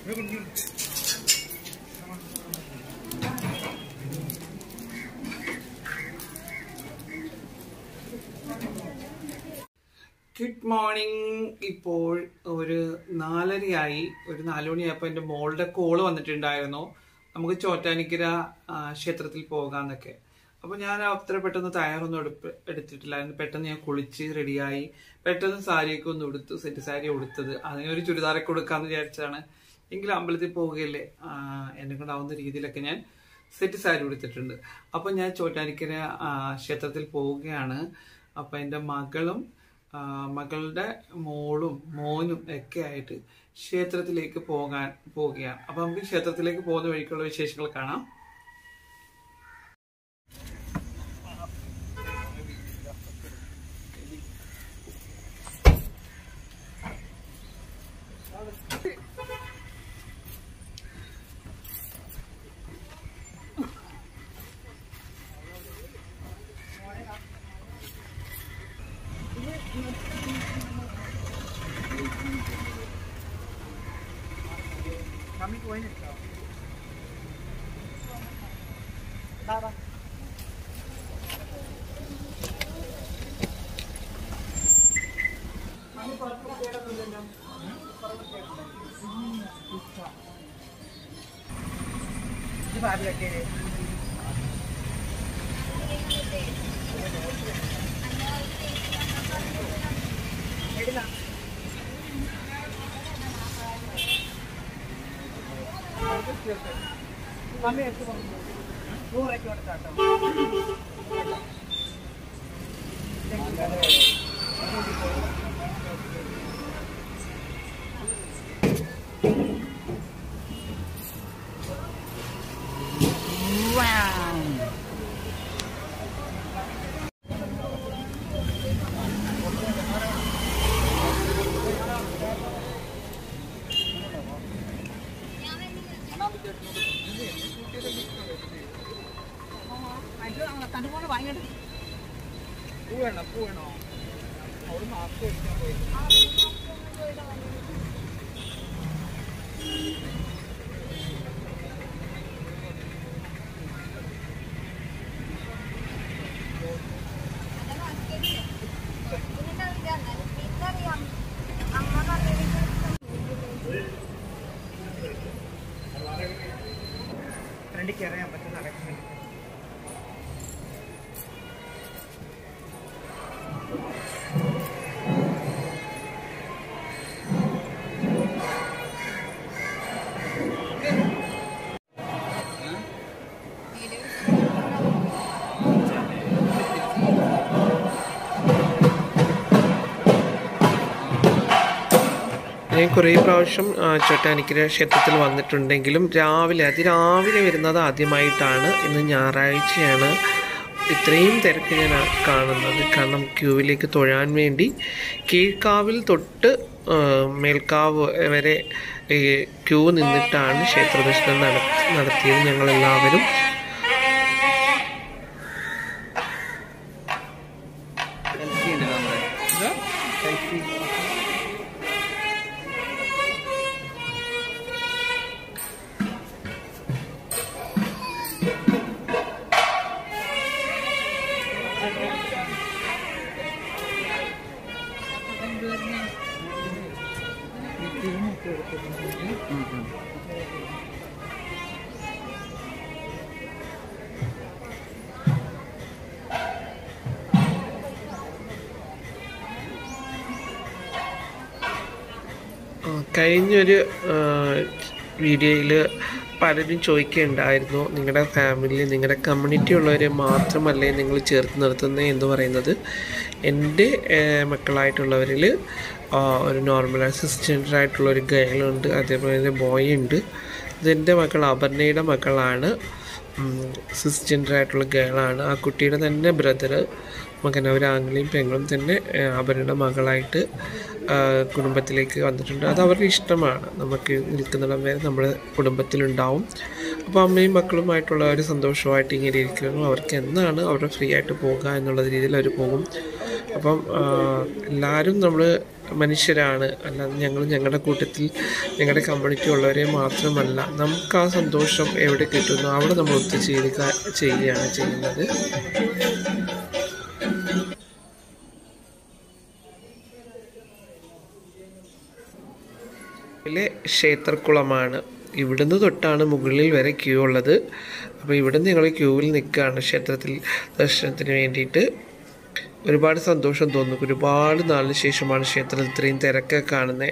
good morning ഇപ്പോൾ ഒരു നാലരയായി ഒരു നാലുമണിയായപ്പോൾ എൻ്റെ മോളുടെ കോള് വന്നിട്ടുണ്ടായിരുന്നു നമുക്ക് ചോറ്റാനിക്കര ആ, ക്ഷേത്രത്തിൽ പോകാന്നൊക്കെ അപ്പോൾ ഞാൻ അത്ര പെട്ടെന്ന് തയ്യാറൊന്നും എടുപ്പ് എടുത്തിട്ടില്ലായിരുന്നു പെട്ടെന്ന് ഞാൻ കുളിച്ച് റെഡിയായി പെട്ടെന്ന് സാരിയൊക്കെ ഒന്ന് ഉടുത്ത് സെറ്റ് സാരി ഉടുത്തത് അങ്ങനെ ഒരു ചുരിദാറൊക്കെ കൊടുക്കാന്ന് വിചാരിച്ചാണ് എങ്കിലും അമ്പലത്തിൽ പോവുകയല്ലേ ആ, എന്നെ കൊണ്ടാവുന്ന രീതിയിലൊക്കെ ഞാൻ സെറ്റ് സാരി ഉടുത്തിട്ടുണ്ട് അപ്പം ഞാൻ ചോറ്റാനിക്കര ആ, ക്ഷേത്രത്തിൽ പോവുകയാണ് അപ്പം എൻ്റെ മകളും ആ, മകളുടെ മോളും മോനും ഒക്കെ ആയിട്ട് ക്ഷേത്രത്തിലേക്ക് പോകാൻ പോവുകയാണ് അപ്പം നമുക്ക് ക്ഷേത്രത്തിലേക്ക് പോകുന്ന വഴിക്കുള്ള വിശേഷങ്ങൾ കാണാം ഫ്രണ്ടിൽ അറിയാൻ പറ്റുന്ന നടക്കുന്നത് ഞാൻ കുറേ പ്രാവശ്യം ആ, ചോറ്റാനിക്കര ക്ഷേത്രത്തിൽ വന്നിട്ടുണ്ടെങ്കിലും രാവിലെ അതിരാവിലെ വരുന്നത് ആദ്യമായിട്ടാണ് ഇന്ന് ഞായറാഴ്ചയാണ് ഇത്രയും തിരക്ക് ഞാൻ ആ- കാണുന്നത് കാരണം ക്യൂവിലേക്ക് തൊഴാൻ വേണ്ടി കീഴ്ക്കാവിൽ തൊട്ട് ആ, മേൽക്കാവ് വരെ ഈ ക്യൂ നിന്നിട്ടാണ് ക്ഷേത്ര ദർശനം നട- നടത്തിയത് ഞങ്ങളെല്ലാവരും ആ, കഴിഞ്ഞൊരു വീഡിയോയിൽ പലരും ചോദിക്കുകയുണ്ടായിരുന്നു നിങ്ങളുടെ ഫാമിലി നിങ്ങളുടെ കമ്മ്യൂണിറ്റി ഉള്ളവരെ മാത്രമല്ലേ നിങ്ങൾ ചേർത്ത് നിർത്തുന്നത് എന്ന് പറയുന്നത് എൻ്റെ ഏഹ്, മക്കളായിട്ടുള്ളവരിൽ ആ, ഒരു നോർമൽ സിസ്റ്റൻ്റ് ആയിട്ടുള്ള ഒരു ഗേളുണ്ട് അതേപോലെ തന്നെ ബോയ് ഉണ്ട് ഇതെൻ്റെ മക്കൾ അപർണയുടെ മക്കളാണ് സിസ്റ്റൻ്റ് ആയിട്ടുള്ള ഗേളാണ് ആ കുട്ടിയുടെ തന്നെ ബ്രദർ മകൻ അവർ ആംഗ്ലയും പെങ്ങളും തന്നെ ആ, അവരുടെ മകളായിട്ട് ആ, കുടുംബത്തിലേക്ക് വന്നിട്ടുണ്ട് അത് അവരുടെ ഇഷ്ടമാണ് നമുക്ക് നിൽക്കുന്നിടം വരെ നമ്മുടെ കുടുംബത്തിലുണ്ടാവും അപ്പോൾ അമ്മയും മക്കളുമായിട്ടുള്ളവർ സന്തോഷമായിട്ട് ഇങ്ങനെ ഇരിക്കുന്നു അവർക്ക് എന്നാണ് അവരുടെ ഫ്രീ ആയിട്ട് പോകുക എന്നുള്ള രീതിയിൽ അവർ പോകും അപ്പം ആ, എല്ലാവരും നമ്മൾ മനുഷ്യരാണ് അല്ലാതെ ഞങ്ങൾ ഞങ്ങളുടെ കൂട്ടത്തിൽ ഞങ്ങളുടെ കമ്മ്യൂണിറ്റി ഉള്ളവരെ മാത്രമല്ല നമുക്ക് ആ സന്തോഷം എവിടെ കിട്ടുന്നു അവിടെ നമ്മൾ ഒത്തുചേരുക ചെയ്യുകയാണ് ചെയ്യുന്നത് ിലെ ക്ഷേത്രക്കുളമാണ് ഇവിടുന്ന് തൊട്ടാണ് മുകളിൽ വരെ ക്യൂ ഉള്ളത് അപ്പോൾ ഇവിടുന്ന് ഞങ്ങൾ ക്യൂവിൽ നിൽക്കുകയാണ് ക്ഷേത്രത്തിൽ ദർശനത്തിന് വേണ്ടിയിട്ട് ഒരുപാട് സന്തോഷം തോന്നുന്നു ഒരുപാട് നാളിന് ശേഷമാണ് ക്ഷേത്രത്തിൽ ഇത്രയും തിരക്കൊക്കെ കാണുന്നത്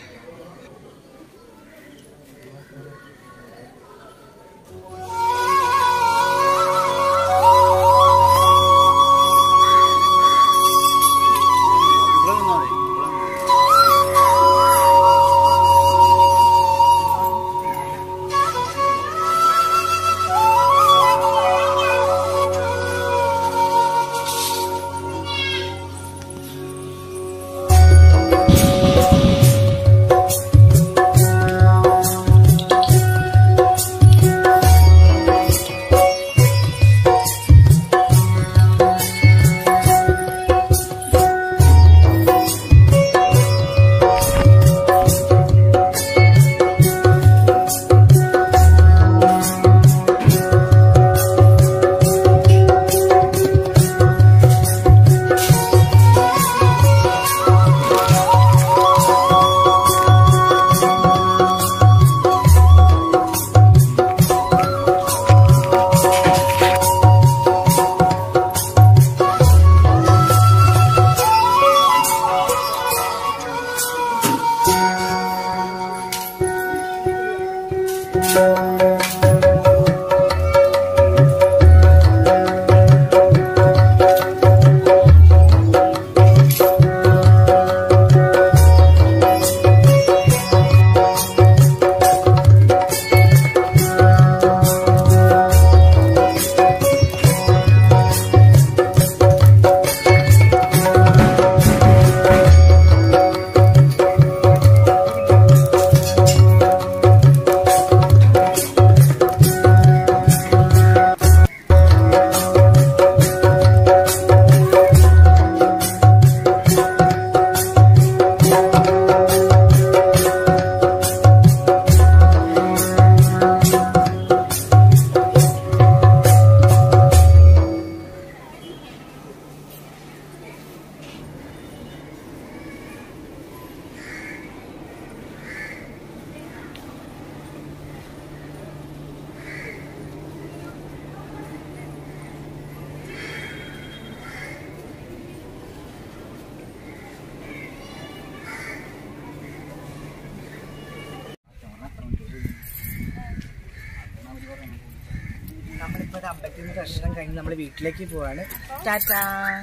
നമ്മളിപ്പോ ഒരു അമ്പലത്തിൽ നിന്ന് ദർശനം കഴിഞ്ഞ് നമ്മൾ വീട്ടിലേക്ക് പോവാണ് ടാറ്റാ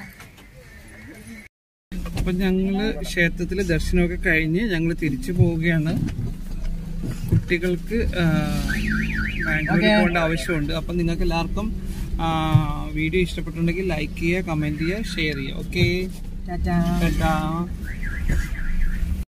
അപ്പം ഞങ്ങള് ക്ഷേത്രത്തിലെ ദർശനമൊക്കെ കഴിഞ്ഞ് ഞങ്ങൾ തിരിച്ചു പോവുകയാണ് കുട്ടികൾക്ക് ആ, ബാംഗ്ലൂരിൽ പോകേണ്ട ആവശ്യമുണ്ട് അപ്പം നിങ്ങൾക്ക് എല്ലാവർക്കും ആ, വീഡിയോ ഇഷ്ടപ്പെട്ടിട്ടുണ്ടെങ്കിൽ ലൈക്ക് ചെയ്യുക കമൻറ്റ് ചെയ്യുക ഷെയർ ചെയ്യുക ഓക്കെ ടാറ്റാ ടാറ്റാ